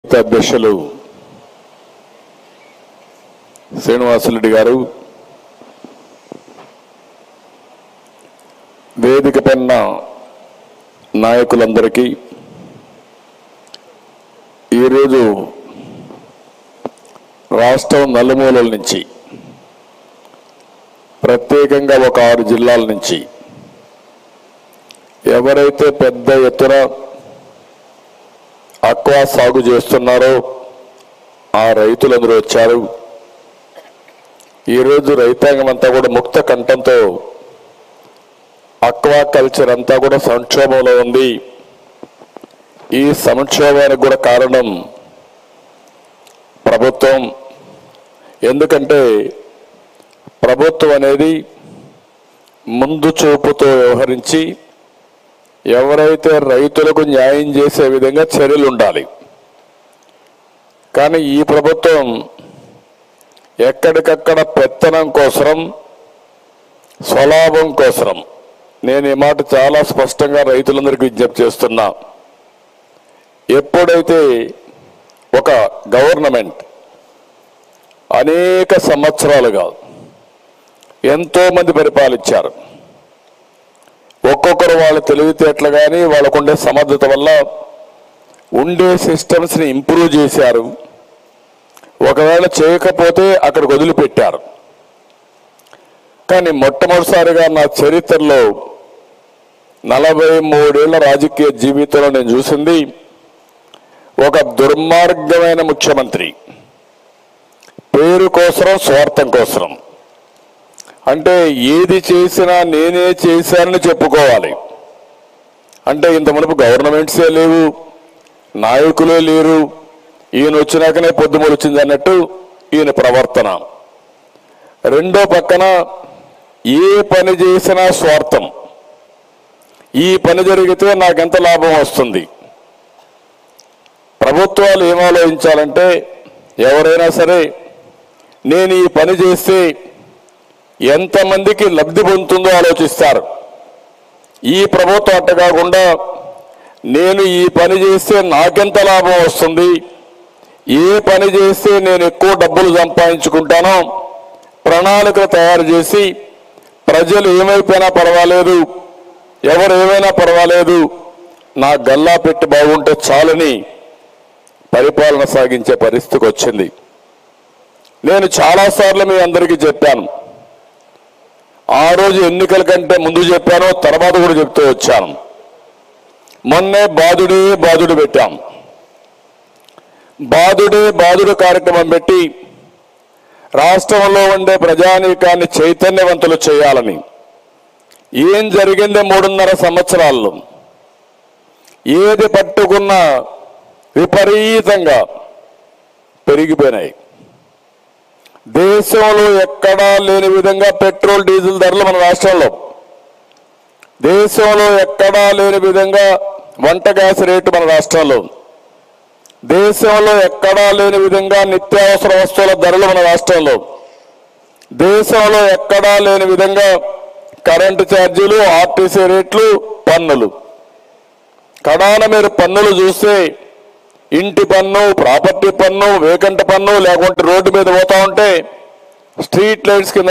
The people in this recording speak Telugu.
రైతు అధ్యక్షులు శ్రీనివాసరెడ్డి గారు వేదిక పైన నాయకులందరికీ ఈరోజు రాష్ట్రం నలుమూలల నుంచి ప్రత్యేకంగా ఒక ఆరు జిల్లాల నుంచి ఎవరైతే పెద్ద ఎత్తున అక్వా సాగు చేస్తున్నారో ఆ రైతులందరూ వచ్చారు ఈరోజు రైతాంగం అంతా కూడా ముక్త కంఠంతో అక్వా కల్చర్ అంతా కూడా సంక్షోభంలో ఉంది ఈ సంక్షోభానికి కూడా కారణం ప్రభుత్వం ఎందుకంటే ప్రభుత్వం అనేది ముందు చూపుతో వ్యవహరించి ఎవరైతే రైతులకు న్యాయం చేసే విధంగా చర్యలు ఉండాలి కానీ ఈ ప్రభుత్వం ఎక్కడికక్కడ పెత్తనం కోసరం స్వలాభం కోసరం నేను ఈ మాట చాలా స్పష్టంగా రైతులందరికీ విజ్ఞప్తి చేస్తున్నా ఎప్పుడైతే ఒక గవర్నమెంట్ అనేక సంవత్సరాలుగా ఎంతో మంది పరిపాలించారు ఒక్కొక్కరు వాళ్ళ తెలివితేటలు కానీ వాళ్ళకుండే సమర్థత వల్ల ఉండే సిస్టమ్స్ని ఇంప్రూవ్ చేశారు ఒకవేళ చేయకపోతే అక్కడికి వదిలిపెట్టారు కానీ మొట్టమొదటిసారిగా నా చరిత్రలో నలభై మూడేళ్ల రాజకీయ జీవితంలో నేను చూసింది ఒక దుర్మార్గమైన ముఖ్యమంత్రి పేరు కోసరం స్వార్థం కోసరం అంటే ఏది చేసినా నేనే చేశానని చెప్పుకోవాలి అంటే ఇంత మునుపు గవర్నమెంట్సే లేవు నాయకులే లేరు ఈయన వచ్చినాకనే పొద్దుమూలు వచ్చింది అన్నట్టు ఈయన ప్రవర్తన రెండో పక్కన ఏ పని చేసినా స్వార్థం ఈ పని జరిగితే నాకెంత లాభం వస్తుంది ప్రభుత్వాలు ఏం ఆలోచించాలంటే ఎవరైనా సరే నేను ఈ పని చేస్తే ఎంతమందికి లబ్ధి పొందుతుందో ఆలోచిస్తారు ఈ ప్రభుత్వం అట్ట కాకుండా నేను ఈ పని చేస్తే నాకెంత లాభం వస్తుంది ఏ పని చేస్తే నేను ఎక్కువ డబ్బులు సంపాదించుకుంటానో ప్రణాళిక తయారు చేసి ప్రజలు ఏమైపోయినా పర్వాలేదు ఎవరు ఏమైనా పర్వాలేదు నా గల్లా పెట్టి బాగుంటే చాలని పరిపాలన సాగించే పరిస్థితికి వచ్చింది నేను చాలాసార్లు మీ అందరికీ చెప్పాను ఆ రోజు ఎన్నికల కంటే ముందు చెప్పాను తర్వాత కూడా చెప్తూ వచ్చాను మొన్నే బాధుడే బాధుడు పెట్టాం బాధుడే బాధుడు కార్యక్రమం పెట్టి రాష్ట్రంలో ఉండే ప్రజానీకాన్ని చైతన్యవంతులు చేయాలని ఏం జరిగింది మూడున్నర సంవత్సరాల్లో ఏది పట్టుకున్నా విపరీతంగా పెరిగిపోయినాయి దేశంలో ఎక్కడా లేని విధంగా పెట్రోల్ డీజిల్ ధరలు మన రాష్ట్రంలో దేశంలో ఎక్కడా లేని విధంగా వంట గ్యాస్ రేటు మన రాష్ట్రంలో దేశంలో ఎక్కడా లేని విధంగా నిత్యావసర వస్తువుల ధరలు మన రాష్ట్రంలో దేశంలో ఎక్కడా లేని విధంగా కరెంటు ఛార్జీలు ఆర్టీసీ రేట్లు పన్నులు కడాన మీరు పన్నులు చూస్తే ఇంటి పన్ను ప్రాపర్టీ పన్ను వేకంట పన్ను లేకుంటే రోడ్డు మీద పోతా ఉంటే స్ట్రీట్ లైట్స్ కింద